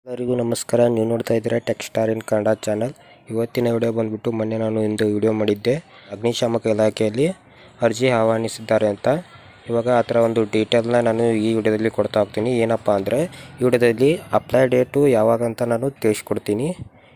ಎಲ್ಲರಿಗೂ ನಮಸ್ಕಾರ ನೀವು ನೋಡ್ತಾ ಇದ್ದೀರಾ tech star in Kannada channel ಇವತ್ತಿನ ವಿಡಿಯೋ ಬಂದುಬಿಟ್ಟು ಮೊನ್ನೆ ನಾನು ಇಂದು ವಿಡಿಯೋ ಮಾಡಿದ್ದೆ ಅಗ್ನಿಶಾಮಕ ಇಲಾಖೆಯಲ್ಲಿ ಅರ್ಜಿ ಆಹ್ವಾನಿಸಿದ್ದಾರೆ ಅಂತ ಇವಾಗ ಆ ಥರ ಒಂದು ಡೀಟೇಲ್ನ ನಾನು ಈ ವಿಡಿಯೋದಲ್ಲಿ ಕೊಡ್ತಾ ಹೋಗ್ತೀನಿ ಏನಪ್ಪ ಅಂದರೆ ಈ ವಿಡಿಯೋದಲ್ಲಿ ಅಪ್ಲೈ ಡೇಟು ಯಾವಾಗ ಅಂತ ನಾನು ತಿಳಿಸ್ಕೊಡ್ತೀನಿ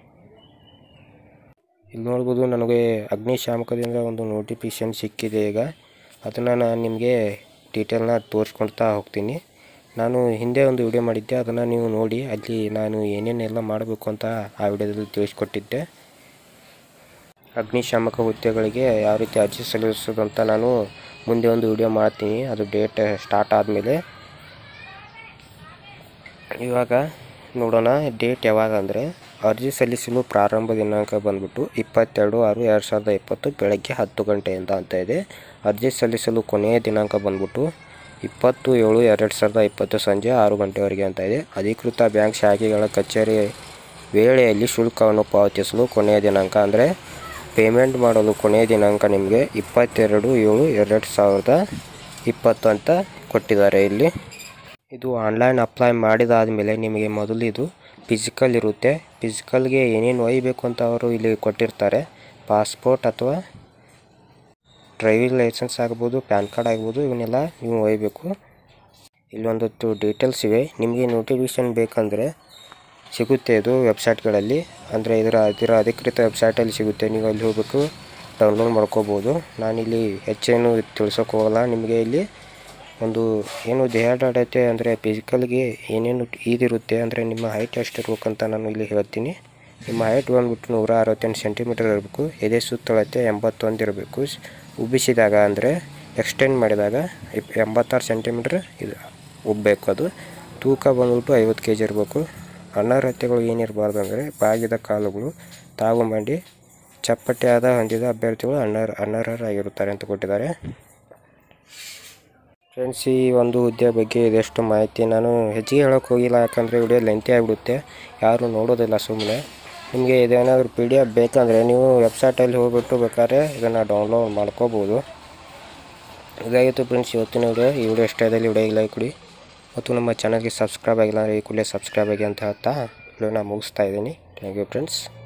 ಇಲ್ಲಿ ನೋಡ್ಬೋದು ನನಗೆ ಅಗ್ನಿಶಾಮಕದಿಂದ ಒಂದು ನೋಟಿಫಿಕೇಶನ್ ಸಿಕ್ಕಿದೆ ಈಗ ಅದನ್ನು ನಾನು ನಿಮಗೆ ಡೀಟೇಲ್ನ ತೋರಿಸ್ಕೊಳ್ತಾ ಹೋಗ್ತೀನಿ ನಾನು ಹಿಂದೆ ಒಂದು ವಿಡಿಯೋ ಮಾಡಿದ್ದೆ ಅದನ್ನು ನೀವು ನೋಡಿ ಅಲ್ಲಿ ನಾನು ಏನೇನೆಲ್ಲ ಮಾಡಬೇಕು ಅಂತ ಆ ವಿಡಿಯೋದಲ್ಲಿ ತಿಳಿಸ್ಕೊಟ್ಟಿದ್ದೆ ಅಗ್ನಿಶಾಮಕ ಹುದ್ದೆಗಳಿಗೆ ಯಾವ ರೀತಿ ಅರ್ಜಿ ಸಲ್ಲಿಸೋದು ಅಂತ ನಾನು ಮುಂದೆ ಒಂದು ವಿಡಿಯೋ ಮಾಡ್ತೀನಿ ಅದು ಡೇಟ್ ಸ್ಟಾರ್ಟ್ ಆದಮೇಲೆ ಇವಾಗ ನೋಡೋಣ ಡೇಟ್ ಯಾವಾಗ ಅಂದರೆ ಅರ್ಜಿ ಸಲ್ಲಿಸಲು ಪ್ರಾರಂಭ ದಿನಾಂಕ ಬಂದ್ಬಿಟ್ಟು ಇಪ್ಪತ್ತೆರಡು ಆರು ಎರಡು ಸಾವಿರದ ಇಪ್ಪತ್ತು ಬೆಳಗ್ಗೆ ಹತ್ತು ಗಂಟೆಯಿಂದ ಅಂತ ಇದೆ ಅರ್ಜಿ ಸಲ್ಲಿಸಲು ಕೊನೆಯ ದಿನಾಂಕ ಬಂದ್ಬಿಟ್ಟು ಇಪ್ಪತ್ತು ಏಳು ಎರಡು ಸಾವಿರದ ಇಪ್ಪತ್ತು ಸಂಜೆ ಆರು ಗಂಟೆವರೆಗೆ ಅಂತ ಇದೆ ಅಧಿಕೃತ ಬ್ಯಾಂಕ್ ಶಾಖೆಗಳ ಕಚೇರಿ ವೇಳೆಯಲ್ಲಿ ಶುಲ್ಕವನ್ನು ಪಾವತಿಸಲು ಕೊನೆಯ ದಿನಾಂಕ ಅಂದರೆ ಪೇಮೆಂಟ್ ಮಾಡಲು ಕೊನೆಯ ದಿನಾಂಕ ನಿಮಗೆ ಇಪ್ಪತ್ತೆರಡು ಏಳು ಎರಡು ಸಾವಿರದ ಇಪ್ಪತ್ತು ಅಂತ ಕೊಟ್ಟಿದ್ದಾರೆ ಇಲ್ಲಿ ಇದು ಆನ್ಲೈನ್ ಅಪ್ಲೈ ಮಾಡಿದಾದ ಮೇಲೆ ನಿಮಗೆ ಮೊದಲು ಇದು ಫಿಸಿಕಲ್ ಇರುತ್ತೆ ಫಿಸಿಕಲ್ಗೆ ಏನೇನು ಒಯ್ಯಬೇಕು ಅಂತ ಅವರು ಇಲ್ಲಿ ಕೊಟ್ಟಿರ್ತಾರೆ ಪಾಸ್ಪೋರ್ಟ್ ಅಥವಾ ಡ್ರೈವಿಂಗ್ ಲೈಸೆನ್ಸ್ ಆಗ್ಬೋದು ಪ್ಯಾನ್ ಕಾರ್ಡ್ ಆಗ್ಬೋದು ಇವನ್ನೆಲ್ಲ ನೀವು ಒಯ್ಯಬೇಕು ಇಲ್ಲೊಂದತ್ತು ಡೀಟೇಲ್ಸ್ ಇವೆ ನಿಮಗೆ ನೋಟಿಫಿಕೇಷನ್ ಬೇಕಂದರೆ ಸಿಗುತ್ತೆ ಇದು ವೆಬ್ಸೈಟ್ಗಳಲ್ಲಿ ಅಂದರೆ ಇದರ ಇದರ ಅಧಿಕೃತ ವೆಬ್ಸೈಟಲ್ಲಿ ಸಿಗುತ್ತೆ ನೀವು ಅಲ್ಲಿ ಹೋಗ್ಬೇಕು ಡೌನ್ಲೋಡ್ ಮಾಡ್ಕೋಬೋದು ನಾನಿಲ್ಲಿ ಹೆಚ್ಚೇನು ತಿಳ್ಸೋಕೆ ಹೋಗಲ್ಲ ನಿಮಗೆ ಇಲ್ಲಿ ಒಂದು ಏನು ದೇಹದಾಢ್ಯತೆ ಅಂದರೆ ಫಿಸಿಕಲ್ಗೆ ಏನೇನು ಇದಿರುತ್ತೆ ಅಂದರೆ ನಿಮ್ಮ ಹೈಟ್ ಎಷ್ಟು ಇರ್ಬೇಕಂತ ನಾನು ಇಲ್ಲಿ ಹೇಳ್ತೀನಿ ನಿಮ್ಮ ಹೈಟ್ ಬಂದ್ಬಿಟ್ಟು ನೂರ ಅರವತ್ತೆಂಟು ಸೆಂಟಿಮೀಟರ್ ಇರಬೇಕು ಎದೆ ಸುತ್ತಳತೆ ಎಂಬತ್ತೊಂದು ಇರಬೇಕು ಉಬ್ಬಿಸಿದಾಗ ಅಂದರೆ ಎಕ್ಸ್ಟೆಂಡ್ ಮಾಡಿದಾಗ ಇಪ್ ಎಂಬತ್ತಾರು ಸೆಂಟಿಮೀಟ್ರ್ ಇದು ಉಬ್ಬಬೇಕು ಅದು ತೂಕ ಬಂದ್ಬಿಟ್ಟು ಐವತ್ತು ಕೆ ಜಿ ಇರಬೇಕು ಅನರ್ಹತೆಗಳು ಏನಿರಬಾರ್ದು ಅಂದರೆ ಬಾಗಿದ ಕಾಲುಗಳು ತಾವು ಮಾಡಿ ಚಪ್ಪಟೆಯಾದ ಹೊಂದಿದ ಅಭ್ಯರ್ಥಿಗಳು ಅನರ್ಹ ಅನರ್ಹರಾಗಿರುತ್ತಾರೆ ಅಂತ ಕೊಟ್ಟಿದ್ದಾರೆ ಫ್ರೆಂಡ್ಸ್ ಈ ಒಂದು ಹುದ್ದೆ ಬಗ್ಗೆ ಇದೆಷ್ಟು ಮಾಹಿತಿ ನಾನು ಹೆಚ್ಚಿಗೆ ಹೇಳೋಕೆ ಹೋಗಿಲ್ಲ ಯಾಕಂದರೆ ವಿಡಿಯೋ ಲೆಂತಿ ಆಗಿಬಿಡುತ್ತೆ ಯಾರು ನೋಡೋದಿಲ್ಲ ಸುಮ್ಮನೆ ನಿಮಗೆ ಇದೇನಾದರೂ ಪಿ ಡಿ ಎಫ್ ಬೇಕಂದರೆ ನೀವು ವೆಬ್ಸೈಟಲ್ಲಿ ಹೋಗ್ಬಿಟ್ಟು ಬೇಕಾದ್ರೆ ಇದನ್ನು ಡೌನ್ಲೋಡ್ ಮಾಡ್ಕೋಬೋದು ಇದಾಗಿತ್ತು ಫ್ರೆಂಡ್ಸ್ ಇವತ್ತಿನ ವಿಡಿಯೋ ಈ ವಿಡಿಯೋ ಇಷ್ಟ ಆದಲ್ಲಿ ವಿಡಿಯೋಗೆ ಲೈಕ್ ಕೊಡಿ ಮತ್ತು ನಮ್ಮ ಚಾನಲ್ಗೆ ಸಬ್ಸ್ಕ್ರೈಬ್ ಆಗಿಲ್ಲ ಅಂದರೆ ಈ ಕೂಡಲೇ ಸಬ್ಸ್ಕ್ರೈಬ್ ಆಗಿ ಅಂತ ಹೇಳ್ತಾ ವಿಡಿಯೋನ ಮುಗಿಸ್ತಾ ಇದ್ದೀನಿ ಥ್ಯಾಂಕ್ ಯು ಫ್ರೆಂಡ್ಸ್